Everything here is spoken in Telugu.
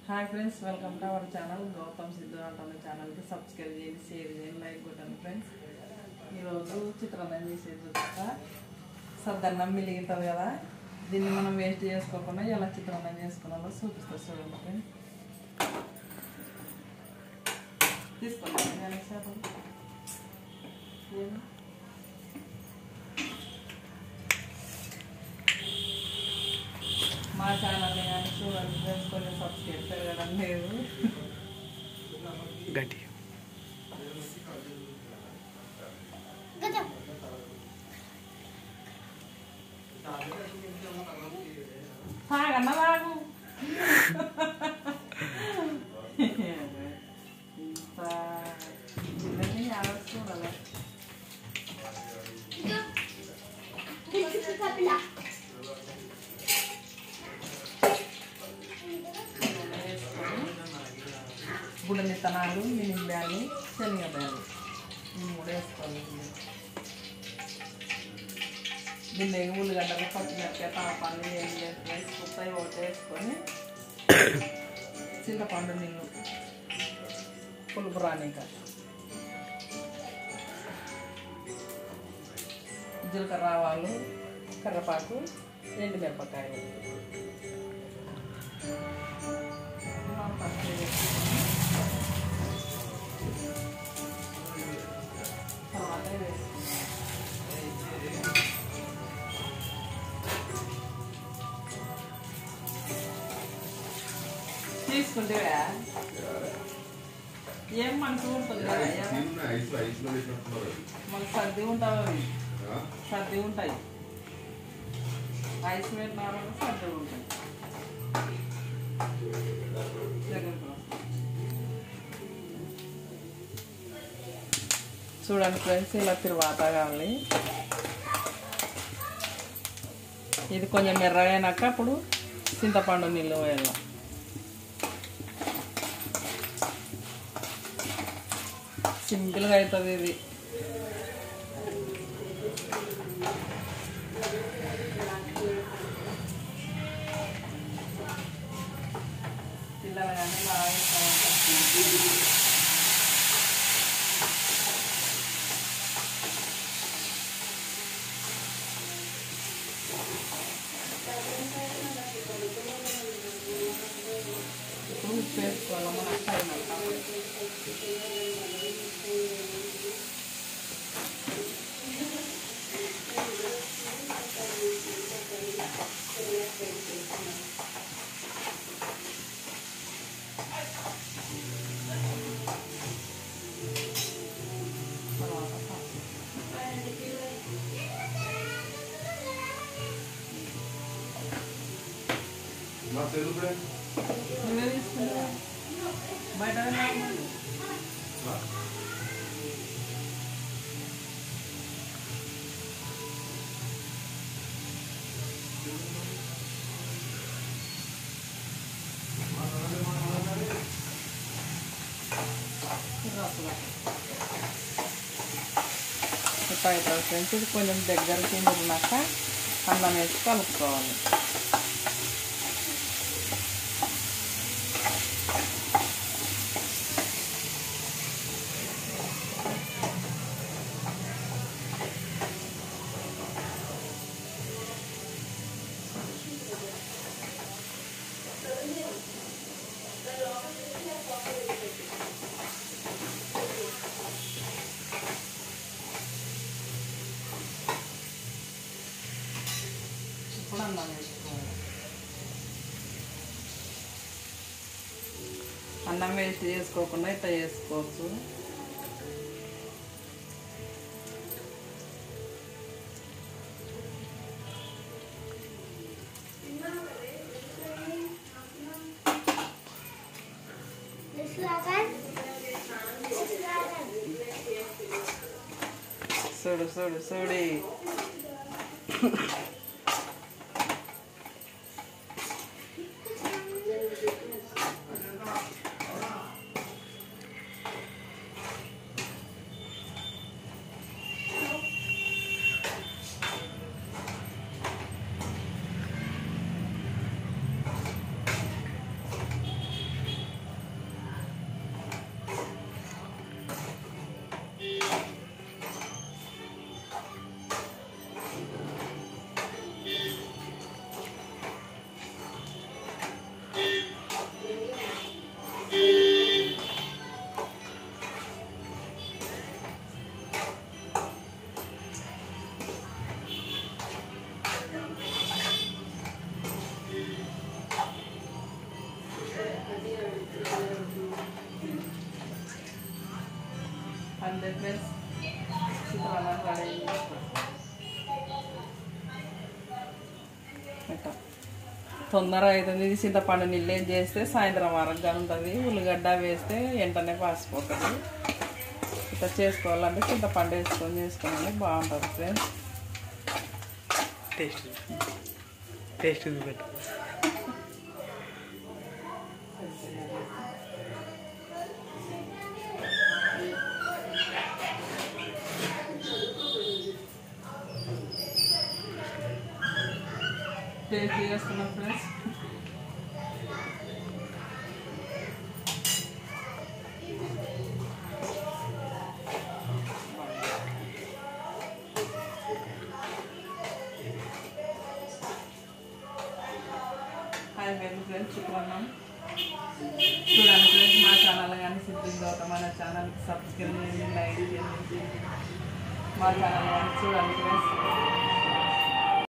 Hi friends welcome to our channel Gautam Siddhu అంటున్న ఛానల్కి సబ్స్క్రైబ్ చేయండి షేర్ చేయండి లైక్ కొట్టండి ఫ్రెండ్స్ ఈరోజు చిత్రాన్నం చేసేది చూస్తా సద్దన్నం మిలిగింటుంది కదా దీన్ని మనం వేస్ట్ చేసుకోకుండా ఎలా చిత్రాన్నం చేసుకున్నామో చూపిస్తా చూడండి ఫ్రెండ్స్ తీసుకోండి నేను శాతం ఏమి? మా ఛానల్ని కానీ చూడండి ఫ్రెండ్స్ కొంచెం సబ్స్క్రైబ్ పెరగడం లేదు గట్టి తాగన్న తాగు ఇంత చిన్నది ఆడచ్చు చూడాలి గుడ్డ విత్తనాలు మినిబ్యాలు శనగబ్యాలు ఈ మూడు వేసుకోవాలి దీన్ని ఉల్లిగడ్డలు పచ్చిమిరపకాయ తాపాలు ఏం వేసి కుత్తాయి ఒకటి వేసుకొని చింతపండు నీళ్ళు పులుపు రానిక జీలకర్ర ఆవాలు కర్రపాకు ఎండు మిరపకాయలు మనం ఫస్ట్ వేసుకొని తర్వాత వేసుకుంటాం తీసుకుంటే ఏం మనకు ఉంటుంది కదా ఏం ఐస్ ఐస్ లో పెట్టినట్టున్నారు అది. మనకు సర్ది ఉంటాయి అవి ఆ? సర్ది ఉంటాయి ఐస్ పెట్టినారు సర్ది ఉంటాయి దగ్గరికి రా. చూడండి ఫ్రెండ్స్ ఇలా తిరువాత కావాలి ఇది కొంచెం మెర్రగైనాక అప్పుడు చింతపండు నీళ్ళు వేయాలి సింపుల్గా అవుతుంది ఇది పిల్లలు కానీ బాగా ఇష్టపడతారు. ఇప్పుడు ఉప్పు వేసుకోవాలి మనం తగినంత. తర్వాత పసుపు. మా తెలుగు ఫ్రెండ్ నువ్వే తీసుకుంటావా బయట వెళ్ళాలి. రసలు. ఇప్పుడు అవుతుంది ఫ్రెండ్స్ ఇది కొంచెం దగ్గరికి మురినాక అన్నం వేసి కలుపుకోవాలి ఇప్పుడు అన్నం వేసుకోవాలి అన్నం వేస్ట్ చేసుకోకుండా ఇట్లా చేసుకోవచ్చు చూడు చూడు చూడి అంతే ఫ్రెండ్స్ చిత్రాన్నం రెడీ ఇట్లా తొందర అవుతుంది ఇది చింతపండు నీళ్ళు ఏం చేస్తే సాయంత్రం వరకు ఉంటుంది ఉల్లిగడ్డ వేస్తే వెంటనే పాసిపోతుంది ఇట్లా చేసుకోవాలంటే చింతపండు వేసుకొని చేసుకోవాలి బాగుంటుంది ఫ్రెండ్స్ టేస్ట్ టేస్ట్ పెట్టు టేస్ట్ చేసుకున్నాం ఫ్రెండ్స్ హాయ్ వెల్ ఫ్రెండ్స్ చిత్రాన్నం చూడండి ఫ్రెండ్స్ మా ఛానల్ కానీ సిద్ధింగ్ గౌతమ్ మన ఛానల్కి సబ్స్క్రైబ్ చేయండి లైక్ చేయండి మా ఛానల్ కానీ చూడండి ఫ్రెండ్స్